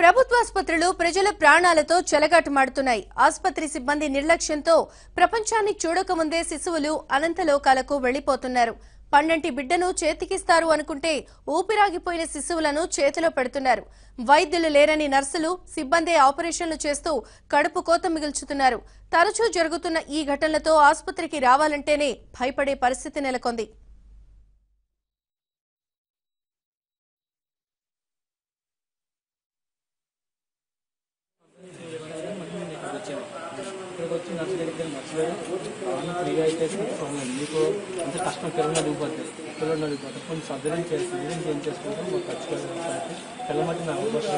ప్రభుత్వాసుపత్రులు ప్రజల ప్రాణాలతో చెలగాటమాడుతున్నాయి ఆసుపత్రి సిబ్బంది నిర్లక్ష్యంతో ప్రపంచాన్ని చూడకముందే శిశువులు అనంతలోకాలకు వెళ్లిపోతున్నారు పన్నంటి బిడ్డను చేతికిస్తారు అనుకుంటే ఊపిరాగిపోయిన శిశువులను చేతిలో పెడుతున్నారు వైద్యులు లేరని నర్సులు సిబ్బంది ఆపరేషన్లు చేస్తూ కడుపు కోత మిగుల్చుతున్నారు తరచూ జరుగుతున్న ఈ ఘటనలతో ఆసుపత్రికి రావాలంటేనే భయపడే పరిస్థితి నెలకొంది ఇక్కడికి వచ్చి నర్సు దగ్గరికి వెళ్ళి నర్సు గారు అవన్నీ ఫ్రీగా అయితే ప్రాబ్లం మీకు అంత కష్టం పిల్లలు అడిగిపోతాయి పిల్లలు అడిగిపోతాయి కొంచెం సర్జరీ చేసి సర్జరీ చేంజ్ చేసుకుంటే మాకు ఖర్చు కాబట్టి పిల్లల మట్టి నాకు అవసరం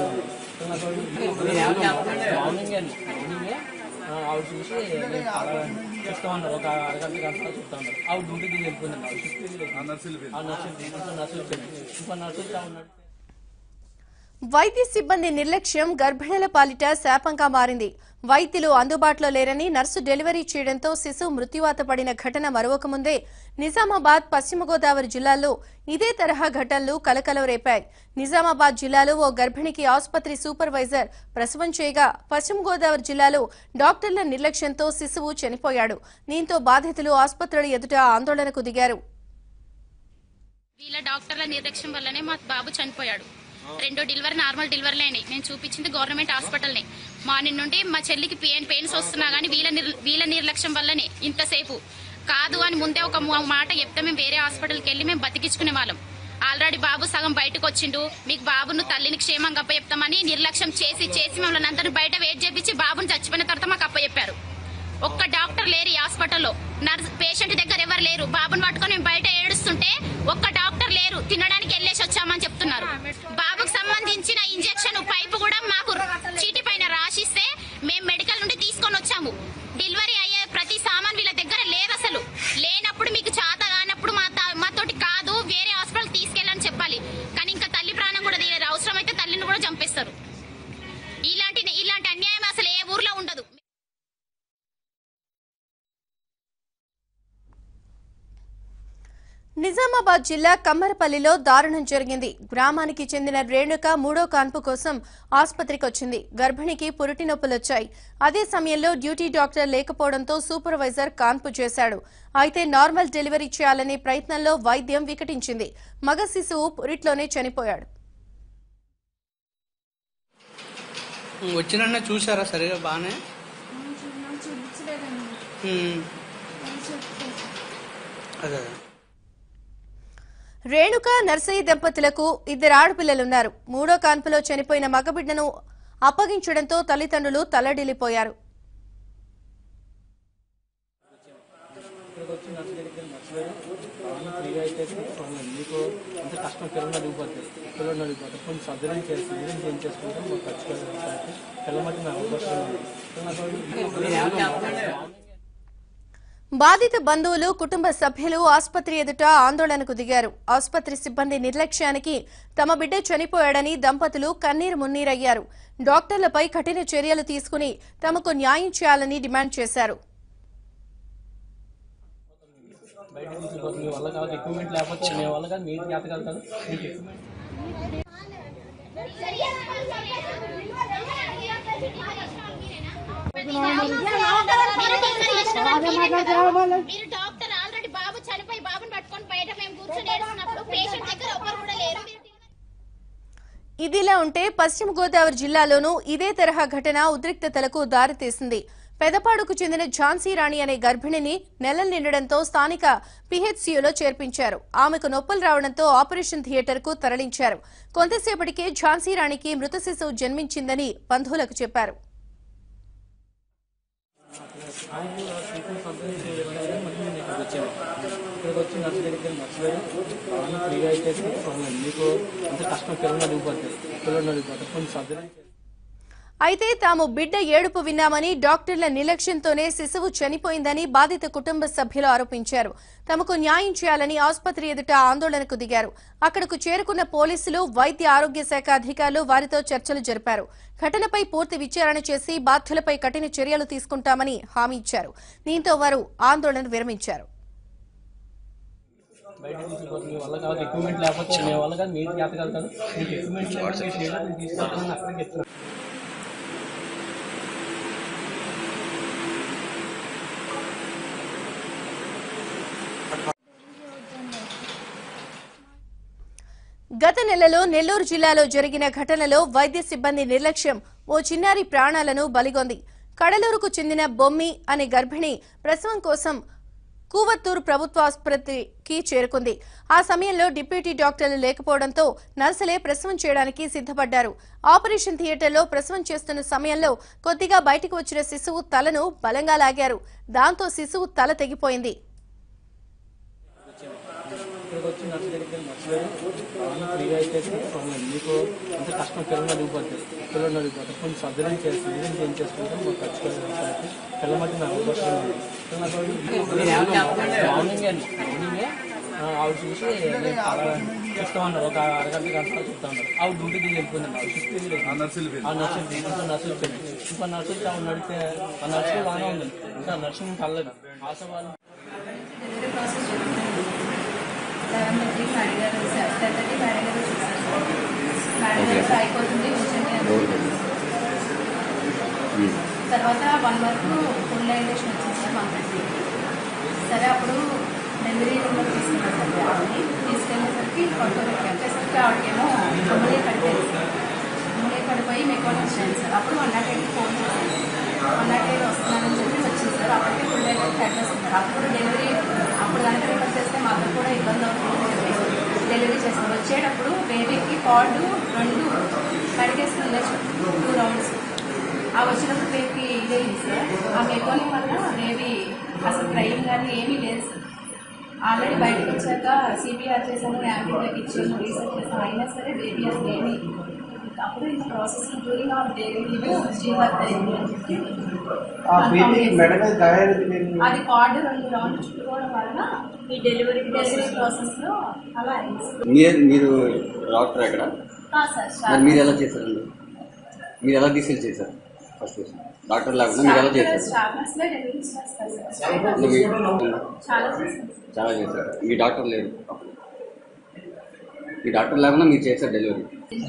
మార్నింగ్ మార్నింగే ఆవిడ చూసి నేను చాలా చూస్తామన్నారు ఒక అరగంట గంట చూస్తా ఉన్నారు ఆవిడ డ్యూటీ దిగి వెళ్ళిపోయిందండి ఆవిడ షిఫ్ట్ ఆ నర్సులు ఆ నర్సులు ఇంకో నర్సులు ఇంకో నర్సులు ఉన్నాడు వైద్య సిబ్బంది నిర్లక్ష్యం గర్భిణుల పాలిట శాపంగా మారింది వైద్యులు అందుబాటులో లేరని నర్సు డెలివరీ చేయడంతో శిశువు మృత్యువాత పడిన ఘటన మరొక ముందే నిజామాబాద్ పశ్చిమ గోదావరి జిల్లాల్లో ఇదే తరహా ఘటనలు కలకలం రేపాయి నిజామాబాద్ జిల్లాలో ఓ గర్భిణికి ఆసుపత్రి సూపర్వైజర్ ప్రసవం చేయగా పశ్చిమ గోదావరి జిల్లాలో డాక్టర్ల నిర్లక్ష్యంతో శిశువు చనిపోయాడు దీంతో బాధితులు ఆసుపత్రుల ఎదుట ఆందోళనకు దిగారు వీళ్ళ డాక్టర్ల నిర్లక్ష్యం వల్లనే మా బాబు చనిపోయాడు రెండో డెలివరీ నార్మల్ డెలివరీలు అయినాయి మేము చూపించింది గవర్నమెంట్ హాస్పిటల్ని మార్నింగ్ నుండి మా చెల్లికి పెయిన్ పెయిన్స్ వస్తున్నా కానీ వీళ్ళ నిర్- వీళ్ళ నిర్లక్ష్యం వల్లనే ఇంతసేపు కాదు అని ముందే ఒక ము- మాట చెప్తే మేము వేరే హాస్పిటల్కి వెళ్ళి మేము బతికించుకునే వాళ్ళం ఆల్రెడీ బాబు సగం బయటకు వచ్చిండు మీకు బాబును తల్లిని క్షేమంగా అప్పచెప్తామని నిర్లక్ష్యం చేసి చేసి మమ్మల్ని అందరిని బయట వెయిట్ చేపించి బాబుని చచ్చిపోయిన తర్వాత మాకు అప్పచెప్పారు ఒక్క డాక్టర్ లేరు ఈ హాస్పిటల్లో నర్స్ పేషెంట్ దగ్గర ఎవరు లేరు బాబుని పట్టుకొని మేము బయట ఏడుస్తుంటే ఒక్క డాక్టర్ లేరు తినడానికి వెళ్ళేసి వచ్చామని చెప్తున్నారు బాబుకు సంబంధించిన ఇంజెక్షన్ పైపు కూడా మాకు చీటి పైన రాసిస్తే మేము మెడికల్ నుండి తీసుకొని వచ్చాము డెలివరీ అయ్యే ప్రతి సామాన్ వీళ్ళ దగ్గర లేదు అసలు లేనప్పుడు మీకు చేత కానప్పుడు మా తా- మాతోటి కాదు వేరే హాస్పిటల్ తీసుకెళ్ళని చెప్పాలి కానీ ఇంకా తల్లి ప్రాణం కూడా తీయలేదు అవసరం అయితే తల్లిని కూడా చంపేస్తారు ఇలాంటి ఇలాంటి అన్యాయం అసలు ఏ ఊర్లో ఉండదు నిజామాబాద్ జిల్లా కమ్మరపల్లిలో దారుణం జరిగింది గ్రామానికి చెందిన రేణుక మూడో కాన్పు కోసం ఆసుపత్రికి వచ్చింది గర్భిణికి పురిటి నొప్పులొచ్చాయి అదే సమయంలో డ్యూటీ డాక్టర్ లేకపోవడంతో సూపర్వైజర్ కాన్పు చేశాడు అయితే నార్మల్ డెలివరీ చేయాలనే ప్రయత్నంలో వైద్యం వికటించింది మగ శిశువు పురిట్లోనే చనిపోయాడు వచ్చినన్న చూసారా సరిగా బాగానే ఉమ్. అదే అదే. రేణుక నర్సయ్య దంపతులకు ఇద్దరు ఆడపిల్లలున్నారు మూడో కాన్పులో చనిపోయిన మగబిడ్డను అప్పగించడంతో తల్లిదండ్రులు తల్లడిల్లిపోయారు ఇక్కడికి వచ్చి నర్సు దగ్గరికి వెళ్ళి నర్సు గారు అవన్నీ ఫ్రీగా అయితే ప్రాబ్లం మీకు అంత కష్టం పిల్లలు అడిగిపోతాయి పిల్లలు అడిగిపోతాయి కొంచెం సర్జరీ చేసి సర్జరీ చేంజ్ చేసుకుంటే మాకు ఖర్చు కాబట్టి పిల్లల మట్టి నాకు అవసరం బాధిత బంధువులు కుటుంబ సభ్యులు ఆసుపత్రి ఎదుట ఆందోళనకు దిగారు ఆసుపత్రి సిబ్బంది నిర్లక్ష్యానికి తమ బిడ్డ చనిపోయాడని దంపతులు కన్నీరు మున్నీరయ్యారు డాక్టర్లపై కఠిన చర్యలు తీసుకుని తమకు న్యాయం చేయాలని డిమాండ్ చేశారు బయట తీసుకుపోతుంది మీ వల్ల కాదు ఎక్విప్మెంట్ లేకపోతే మీ వల్ల కాదు మీరు చేత కాదు కదా మీకు ఎక్విప్మెంట్ మీరు డాక్టర్ ఆల్రెడీ బాబు చనిపోయి బాబుని పట్టుకొని బయట మేము కూర్చొని ఏడుస్తున్నప్పుడు పేషెంట్ దగ్గర ఒక్కరు కూడా లేరు మీరు ఇదిలా ఉంటే పశ్చిమ గోదావరి జిల్లాలోనూ ఇదే తరహా ఘటన ఉద్రిక్తతలకు దారితీసింది పెదపాడుకు చెందిన ఝాన్సీ రాణి అనే గర్భిణిని నెలలు నిండడంతో స్థానిక పిహెచ్సియులో చేర్పించారు ఆమెకు నొప్పులు రావడంతో ఆపరేషన్ థియేటర్కు తరలించారు కొంతసేపటికే ఝాన్సీ రాణికి మృత శిశువు జన్మించిందని బంధువులకు చెప్పారు ఆయన ట్రీట్మెంట్ సర్జరీ చేయాలని మళ్ళీ నేను ఇక్కడికి వచ్చాను ఇక్కడికి వచ్చి నర్సు దగ్గరికి వెళ్ళి నర్సు గారు అవన్నీ ఫ్రీగా అయితే ప్రాబ్లం మీకు అంత కష్టం పిల్లలు అడిగిపోతాయి పిల్లలు అడిగిపోతాయి కొంచెం సర్జరీ చేసి అయితే తాము బిడ్డ ఏడుపు విన్నామని డాక్టర్ల నిర్లక్ష్యంతోనే శిశువు చనిపోయిందని బాధిత కుటుంబ సభ్యులు ఆరోపించారు తమకు న్యాయం చేయాలని ఆసుపత్రి ఎదుట ఆందోళనకు దిగారు అక్కడకు చేరుకున్న పోలీసులు వైద్య ఆరోగ్య శాఖ అధికారులు వారితో చర్చలు జరిపారు ఘటనపై పూర్తి విచారణ చేసి బాధ్యులపై కఠిన చర్యలు తీసుకుంటామని హామీ ఇచ్చారు దీంతో వారు ఆందోళన విరమించారు బయట తీసుకుపోతుంది మీ వల్ల కాదు ఎక్విప్మెంట్ లేకపోతే మీ వల్ల కాదు మీరు చేతగలుగుతారు మీకు ఎక్విప్మెంట్ లేదు మీరు చేయలేదు మీరు తీసుకెళ్తాను అక్కడికి చెప్తున్నాను గత నెలలో నెల్లూరు జిల్లాలో జరిగిన ఘటనలో వైద్య సిబ్బంది నిర్లక్ష్యం ఓ చిన్నారి ప్రాణాలను బలిగొంది కడలూరుకు చెందిన బొమ్మి అనే గర్భిణి ప్రసవం కోసం కూవత్తూరు ప్రభుత్వ ఆసుపత్రికి చేరుకుంది ఆ సమయంలో డిప్యూటీ డాక్టర్లు లేకపోవడంతో నర్సులే ప్రసవం చేయడానికి సిద్ధపడ్డారు ఆపరేషన్ థియేటర్లో ప్రసవం చేస్తున్న సమయంలో కొద్దిగా బయటకు వచ్చిన శిశువు తలను బలంగా లాగారు దాంతో శిశువు తల తెగిపోయింది ఇక్కడికి వచ్చి నర్సు దగ్గరికి వెళ్ళి నర్సు గారు ప్రాణం ఫ్రీగా అయితే ప్రాబ్లం మీకు అంత కష్టం పిల్లలు అడిగిపోతుంది పిల్లలు అడిగిపోతుంది కొంచెం సర్జరీ చేసి సర్జరీ చేంజ్ చేసుకుంటాం మాకు ఖర్చు కాబట్టి పిల్ల మధ్య నాకు అవసరం మార్నింగ్ అండి మార్నింగే ఆవిడ చూసి నేను చాలా చూస్తామన్నారు ఒక అరగంట గంట చూస్తా ఉన్నారు ఆవిడ డ్యూటీ దిగి వెళ్ళిపోయిందండి ఆవిడ షిఫ్ట్ వెళ్ళి ఆ నర్సులు ఆ నర్సులు ఇంకో నర్సులు వచ్చాడు ఇంకో నర్సులు ఆవిడ నడితే ఆ నర్సులు బాగానే ఉంది ఇంకా నర్సింగ్ కలలేదు ఆశ వాళ్ళు డెలివరీ ప్రాసెస్ జరుగుతుంది లెవెన్ థర్టీకి మేడం గారు టెన్ థర్టీ మేడం గారు చూసారు మేడం గారు అయిపోతుంది కూర్చొని అని తర్వాత వన్ వరకు ఫుల్ డైలేషన్ వచ్చింది సార్ వన్ థర్టీకి సరే అప్పుడు డెలివరీ రూమ్లో తీసుకున్నాను సార్ ఆవిడని తీసుకెళ్ళేసరికి పట్టుకోబెట్టి వచ్చేసరికి ఆవిడకేమో అమ్మలే పడిపోయింది అమ్మలే పడిపోయి మెకోన్ వచ్చాను సార్ అప్పుడు వన్ నాట్ ఎయిట్ ఫోన్ చేశాను వన్ నాట్ ఎయిట్ వస్తున్నానని చెప్పి వచ్చింది సార్ అప్పటికే ఫుల్ డైలేషన్ కట్ చేస్తున్నారు అప్పుడు డెలివరీ అప్పుడు కనుక రిఫర్ చేస్తే మాకు కూడా ఇబ్బంది అవుతుందని చెప్పి డెలివరీ చేస్తాం వచ్చేటప్పుడు బేబీకి కార్డు రెండు కడిగేస్తుంది టూ రౌండ్స్ ఆ వచ్చినప్పుడు బేబీకి ఇదైంది సార్ ఆ మెకోని వల్ల బేబీ అసలు ట్రైన్ కానీ ఏమీ లేదు సార్ ఆల్రెడీ బయటకు వచ్చాక సిపిఆర్ చేసాము యాంబులెన్స్ ఇచ్చాము రీసెర్చ్ చేసాము అయినా సరే బేబీ అసలు ఏమీ అప్పుడు ఈ process during of baby birth అయింది అని చెప్పి ఆ confirm బేబీ చేశారు. మెడ మీద గాయాలు మీరు అది కార్డు రెండు రౌండ్ చుట్టుకోవడం వల్ల ఈ డెలివరీ డెలివరీ ప్రాసెస్ లో అలా అయింది సార్. మీరు మీరు డాక్టర్ ఎక్కడ ఆ, సార్ మరి స్టార్ట్ మీరు ఎలా చేశారండి మీరు ఎలా డిసైడ్ చేశారు ఫస్ట్ డాక్టర్ లేకుండా మీరు ఎలా చేశారు స్టార్టర్స్ లో డెలివరీ చేస్తారు సార్ అంటే మీ- చాలా చేశారు చాలా చేశారు మీ డాక్టర్ లేరు అప్పుడు మీ డాక్టర్ లేకుండా మీరు చేశారు డెలివరీ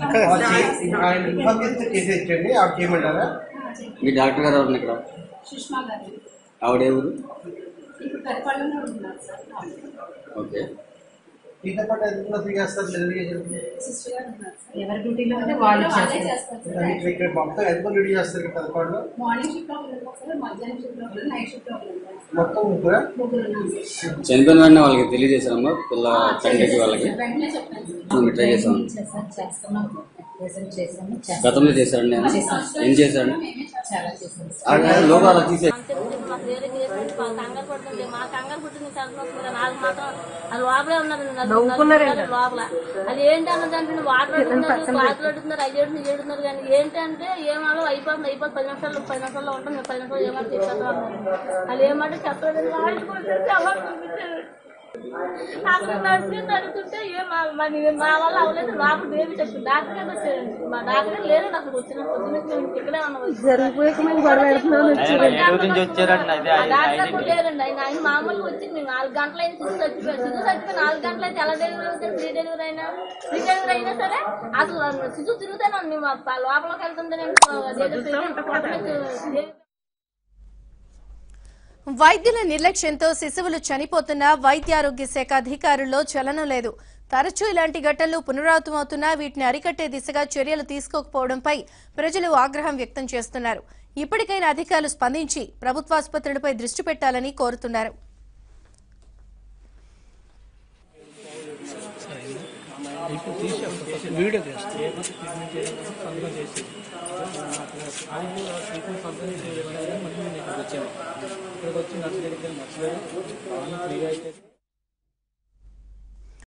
ఆయన ఇన్ఫార్మ్ చేస్తే చేసి ఇచ్చండి ఆవిడ చేయమంటారా మీ డాక్టర్ గారు ఎవరు ఇక్కడ సుష్మా గారు ఆవిడ ఏ ఊరు ఇప్పుడు పెరపల్లిలో ఉన్నారు సార్ ఓకే మీతో పాటు ఎంత ఫ్రీ చేస్తారు డెలివరీ చేసి సిస్టర్ గారు ఉన్నారు సార్ ఎవరి డ్యూటీలో ఉంటే వాళ్ళు వాళ్ళే చేస్తారు చేస్తారు సార్ ఇక్కడ ఇక్కడ మొత్తం ఎంత డ్యూటీ చేస్తారు ఇక్కడ పదకొండు మార్నింగ్ షిఫ్ట్ లో ఉన్నారు సార్ మధ్యాహ్నం షిఫ్ట్ లో ఉన్నారు నైట్ షిఫ్ట్ లో ఉన్నారు మొత్తం ముగ్గురా ముగ్గురు ఉన్నారు సార్ చనిపోయిన వెంటనే వాళ్ళకి తెలియజేశారమ్మా పిల్ల తండ్రికి వాళ్ళకి వెంటనే చెప్పాను సార్ మీరు ట్రై చేశాను చేస్తాం చేస్తున్నాం ప్రెసెంట్ చేసాము చేస్తాం. గతంలో చేశారండి నేను ఏం చేశారండి మేమే చేస్తాం చాలా చేసాం ఆ లోగా అలా తీసే మాకు వేరే చేసినట్టు మాకు కంగారు పడుతుంది మా కంగారు పుట్టింది చదువుతుంది నాకు మాత్రం అది లోపలే ఉన్నారు నలుగురు లోపల అది ఏంటి అన్నదంటే వాటర్ అడుగుతున్నారు క్లాసులు అడుగుతున్నారు ఐదు ఏడు ఏడుతున్నారు కానీ ఏంటంటే ఏమాలో అయిపోతుంది అయిపోతుంది పది నిమిషాలు పది నిమిషాల్లో ఉంటాం మేము పది నిమిషాలు ఏమంటే చెప్పేస్తా ఉన్నారు అది ఏమంటే చెప్పలేదు వాళ్ళు కూడా అలా చూపించారు అక్కడ నర్సింగ్ అడుగుతుంటే ఏం మా- మరి మా వల్ల అవ్వలేదు నాకు బేబీ చెప్పి డాక్టర్ గారు వచ్చారండి మా డాక్టర్ గారు లేరండి అసలు వచ్చిన పొద్దున్న మేము ఇక్కడే ఉన్నాం జరిగిపోయాక మేము గొడవ లేరండి ఆయన ఆయన మామూలుగా వచ్చి మేము నాలుగు గంటలు అయినా శిశు చచ్చిపోయారు శిశు చచ్చిపోయి నాలుగు గంటలు అయితే ఎలా డెలివరీ అవుతుంది ఫ్రీ డెలివరీ అయినా ఫ్రీ డెలివరీ అయినా సరే అసలు శిశు తిరుగుతానే ఉంది మా ప- లోపలికి వెళ్తుంటే నేను అదేదో pregnant పొట్టమే చూ- వైద్యుల నిర్లక్ష్యంతో శిశువులు చనిపోతున్నా వైద్యారోగ్య శాఖ అధికారుల్లో చలనం లేదు తరచూ ఇలాంటి ఘటనలు పునరావృతమవుతున్నా వీటిని అరికట్టే దిశగా చర్యలు తీసుకోకపోవడంపై ప్రజలు ఆగ్రహం వ్యక్తం చేస్తున్నారు ఇప్పటికైనా అధికారులు స్పందించి ప్రభుత్వాసుపత్రులపై దృష్టి పెట్టాలని కోరుతున్నారు వీడియో చేస్తాను ఏ బస్సు ట్రీట్మెంట్ చేయాలంటే సంతకం చేసి అది ట్రీట్మెంట్ సంతకం చేయలేదు మళ్ళీ నేను ఇక్కడికి వచ్చాను ఇక్కడికి వచ్చి నర్సు దగ్గరికి వెళ్ళి నర్సు గారు ప్రాణం ఫ్రీగా అయితే